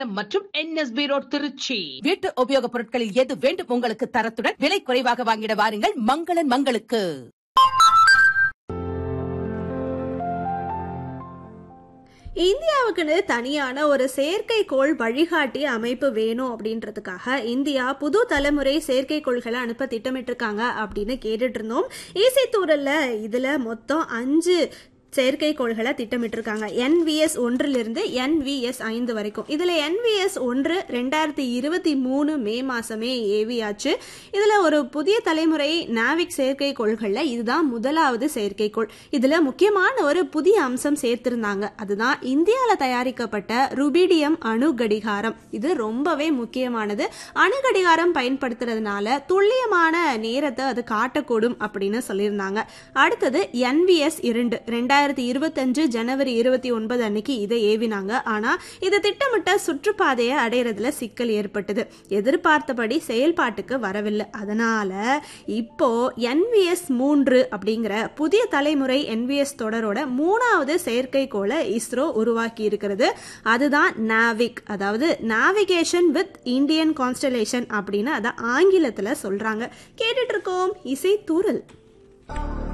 மற்றும் NSP road Trichy வீட்டு உபயோகப் பொருட்களில் எது வேண்டும் உங்களுக்கு தரத்துடன் விலை குறைவாக வாங்கிட வாருங்கள் மங்களன் மங்களுக்கு இந்தியாவுக்குன்னு தனியான ஒரு செயற்கைக்கோள் வழிகாட்டி அமைப்பு வேணும் அப்படின்றதுக்காக இந்தியா புது தலைமுறை செயற்கைக்கோள்களை அனுப்ப திட்டமிட்டிருக்காங்க அப்படின்னு கேட்டுட்டு இருந்தோம் ஈசி தூரல்ல இதுல மொத்தம் அஞ்சு செயற்கைக்கோள்களை திட்டமிட்டிருக்காங்க என்விஎஸ் ஒன்றிலிருந்து என்விஎஸ் ஐந்து வரைக்கும் இதில் என்விஎஸ் ஒன்று ரெண்டாயிரத்தி இருபத்தி மூணு மே மாதமே ஏவியாச்சு இதில் ஒரு புதிய தலைமுறை நாவிக் செயற்கைக்கோள்களில் இதுதான் முதலாவது செயற்கைக்கோள் இதில் முக்கியமான ஒரு புதிய அம்சம் சேர்த்திருந்தாங்க அதுதான் இந்தியாவில் தயாரிக்கப்பட்ட ருபிடியம் அணு கடிகாரம் இது ரொம்பவே முக்கியமானது அணு கடிகாரம் பயன்படுத்துறதுனால துல்லியமான நேரத்தை அது காட்டக்கூடும் அப்படின்னு சொல்லியிருந்தாங்க அடுத்தது என்விஎஸ் இரண்டு ரெண்டாயிரத்தி இருபத்தஞ்சு ஜனவரி இருபத்தி ஒன்பது அன்னைக்கு இதை ஏவினாங்க ஆனா இது திட்டமிட்ட சுற்றுப்பாதையை அடையிறதுல சிக்கல் ஏற்பட்டது எதிர்பார்த்தபடி செயல்பாட்டுக்கு வரவில்லை அதனால இப்போ என்விஎஸ் மூன்று அப்படிங்கிற புதிய தலைமுறை என்விஎஸ் தொடரோட மூணாவது செயற்கைக்கோளை இஸ்ரோ உருவாக்கி இருக்கிறது அதுதான் நாவிக் அதாவது நாவிகேஷன் வித் இந்தியன் கான்ஸ்டலேஷன் அப்படின்னு அதை ஆங்கிலத்தில் சொல்றாங்க கேட்டுட்டு இருக்கோம் இசை தூரல்